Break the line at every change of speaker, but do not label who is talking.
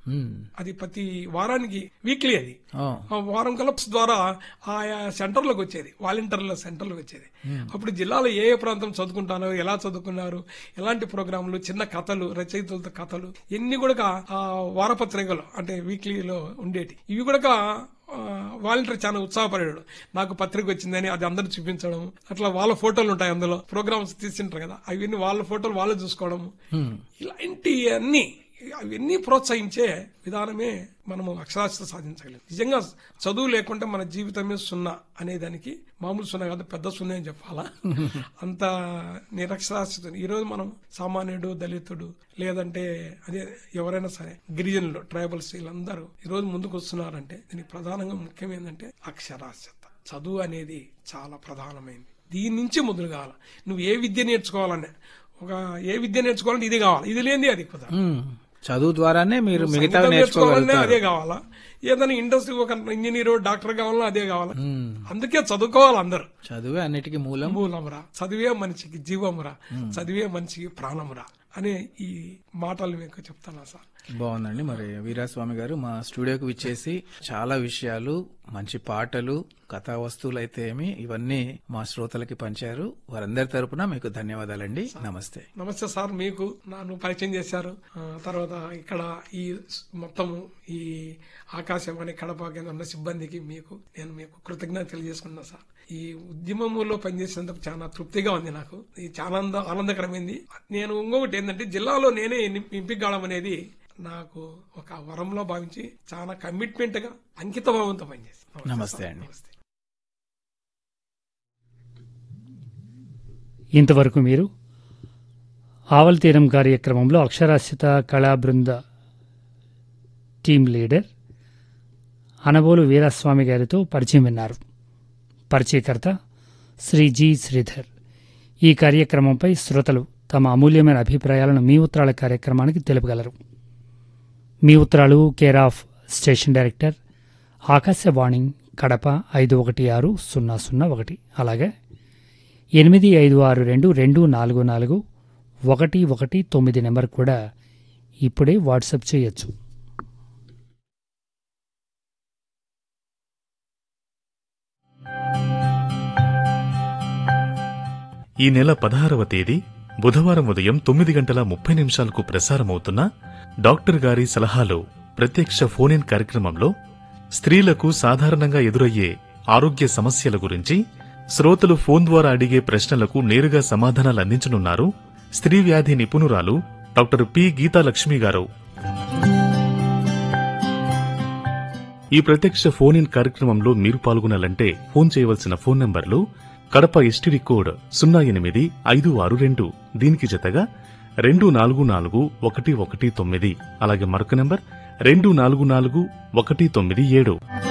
ఉమ్.
అది ప్రతి వారానికి వీక్లీ అది
ఓ,
ఆ వారం క్లబ్స్ ద్వారా ఆయా సెంటర్లకు వచ్చేది వాలంటీర్ల సెంటర్లకు వచ్చేది అప్పుడు జిల్లాలో ఏ ఏ ప్రాంతం చదువుకుంటారో ఎలా చదువుకున్నారు ఎలాంటి ప్రోగ్రాంలు చిన్న కథలు రచయితలతో కథలు ఇన్ని కూడా ఆ వారపత్రికలు అంటే వీక్లీలో ఉండేటి ఇవి కూడా వాలంటీర్ చాలా ఉత్సాహపడాడు నాకు పత్రిక వచ్చిందని అది అందరూ చూపించడం అట్లా వాళ్ళ ఫోటోలు ఉంటాయి అందులో ప్రోగ్రామ్స్ తీసింటారు కదా అవన్నీ వాళ్ళ ఫోటోలు వాళ్ళు చూసుకోవడం ఇలాంటి అన్ని అవన్నీ ప్రోత్సహించే విధానమే మనము అక్షరాస్యత సాధించగలం నిజంగా చదువు లేకుంటే మన జీవితమే సున్నా అనేదానికి మామూలు సున్నా కాదు పెద్ద సున్నా అని చెప్పాలా అంత నిరక్షరాస్యత ఈరోజు మనం సామాన్యుడు దళితుడు లేదంటే అదే ఎవరైనా సరే గిరిజనులు ట్రైబల్స్ వీళ్ళందరూ ఈరోజు ముందుకు వస్తున్నారంటే దీనికి ప్రధానంగా ముఖ్యం ఏంటంటే అక్షరాస్యత చదువు అనేది చాలా ప్రధానమైంది దీని నుంచి మొదలు కావాలి నువ్వు ఏ విద్య నేర్చుకోవాలనే ఒక ఏ విద్య నేర్చుకోవాలంటే ఇది కావాలి ఇది లేనిది అది కుదరదు
ఉమ్. చదువు ద్వారానే మీరు మిగతా
సంగీతం నేర్చుకోవాలన్నా
నేర్చుకోగలుగుతారు
అదే కావాలా ఏదైనా ఇండస్ట్రీ ఒక ఇంజనీర్ డాక్టర్ కావాలన్నా అదే కావాలా
ఉమ్.
అందుకే చదువుకోవాలి అందరు
చదువే అన్నిటికీ మూలం
మూలమురా చదివే మనిషికి జీవమురా చదివే మనిషికి ప్రాణమురా అనే ఈ మాటలు మీకు చెప్తాను సార్
బాగుందండి మరి వీరాస్వామి గారు మా స్టూడియోకి విచ్చేసి చాలా విషయాలు మంచి పాటలు కథా వస్తువులు అయితే ఏమి ఇవన్నీ మా శ్రోతలకి పంచారు వారందరి తరపున మీకు ధన్యవాదాలండి నమస్తే
నమస్తే సార్ మీకు నన్ను పరిచయం చేశారు ఆ, తర్వాత ఇక్కడ ఈ స్- మొత్తము ఈ ఆకాశవాణి కడప కేంద్రం ఉన్న సిబ్బందికి మీకు నేను మీకు కృతజ్ఞత తెలియజేసుకున్నా సార్ ఈ ఉద్యమములో పనిచేసినందుకు చాలా తృప్తిగా ఉంది నాకు ఇది చాలా ఆనంద- ఆనందకరమైంది నేను ఇంకొకటి ఏంటంటే జిల్లాలో నేనే ఎన్ని- ఎంపిక కావడం అనేది నాకు ఒక వరంలో భావించి చాలా కమిట్మెంట్ గా అంకిత భావంతో పనిచేసి
నమస్తే అండి.
నమస్తే
ఇంతవరకు మీరు ఆవల్ తీరం కార్యక్రమంలో అక్షరాస్యత కళా బృంద టీం లీడర్ అనబోలు వీరస్వామి గారితో పరిచయం విన్నారు పరిచయకర్త శ్రీ జి శ్రీధర్ ఈ కార్యక్రమంపై శ్రోతలు తమ అమూల్యమైన అభిప్రాయాలను మీ ఉత్తరాల కార్యక్రమానికి తెలుపగలరు మీ ఉత్తరాలు care of station director Akashvani Kadapa ఐదు ఒకటి ఆరు సున్నా సున్నా ఒకటి అలాగే ఎనిమిది ఐదు ఆరు రెండు రెండు నాలుగు నాలుగు ఒకటి ఒకటి తొమ్మిది నెంబర్ కూడా ఇప్పుడే వాట్సాప్ చేయొచ్చు
ఈ నెల పదహారవ తేదీ బుధవారం ఉదయం తొమ్మిది గంటల ముప్పై నిమిషాలకు ప్రసారమవుతున్న డాక్టర్ గారి సలహాలు ప్రత్యక్ష ఫోన్ ఇన్ కార్యక్రమంలో స్త్రీలకు సాధారణంగా ఎదురయ్యే ఆరోగ్య సమస్యల గురించి శ్రోతలు ఫోన్ ద్వారా అడిగే ప్రశ్నలకు నేరుగా సమాధానాలు అందించనున్నారు స్త్రీ వ్యాధి నిపుణురాలు డాక్టర్ పి గీతాలక్ష్మి గారు ఈ ప్రత్యక్ష ఫోన్ ఇన్ కార్యక్రమంలో మీరు పాల్గొనాలంటే ఫోన్ చేయవలసిన ఫోన్ నంబర్లు కడప ఎస్టీడీ కోడ్ సున్నా ఎనిమిది ఐదు ఆరు రెండు దీనికి జతగా రెండు నాలుగు నాలుగు ఒకటి ఒకటి తొమ్మిది అలాగే మరొక నంబర్ రెండు నాలుగు నాలుగు ఒకటి తొమ్మిది ఏడు